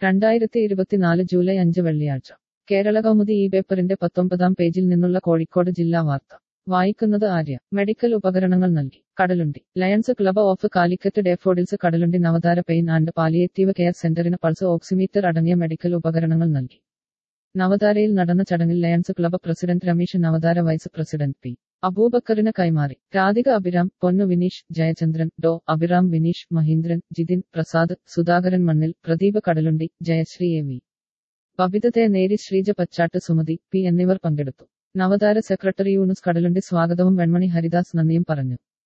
രണ്ടായിരത്തി ഇരുപത്തിനാല് ജൂലൈ അഞ്ച് വെള്ളിയാഴ്ച കേരള കൗമുദി ഈ പേപ്പറിന്റെ പത്തൊമ്പതാം പേജിൽ നിന്നുള്ള കോഴിക്കോട് ജില്ലാ വാർത്ത വായിക്കുന്നത് ആര്യ മെഡിക്കൽ ഉപകരണങ്ങൾ നൽകി Kadalundi lions club of Calicut daffodils Kadalundi Navathara pain and palliative care സെന്ററിന് പൾസ് ഓക്സിമീറ്റർ അടങ്ങിയ മെഡിക്കൽ ഉപകരണങ്ങൾ നൽകി നവതാരയിൽ നടന്ന ചടങ്ങിൽ lions club president Ramesh Navathara vice president P അബൂബക്കറിന് കൈമാറി രാധിക അഭിരാം പൊന്നു വിനീഷ് ജയചന്ദ്രൻ ഡോ അഭിറാം വിനീഷ് മഹീന്ദ്രൻ ജിതിൻ പ്രസാദ് സുധാകരൻ മണ്ണിൽ പ്രദീപ് കടലുണ്ടി ജയശ്രീ എ വി ബബിതത്തെ നേരി ശ്രീജ പച്ചാട്ട് സുമതി പി എന്നിവർ പങ്കെടുത്തു നവതാര സെക്രട്ടറി യൂനുസ് കടലുണ്ടി സ്വാഗതവും വെൺമണി ഹരിദാസ് നന്ദിയും പറഞ്ഞു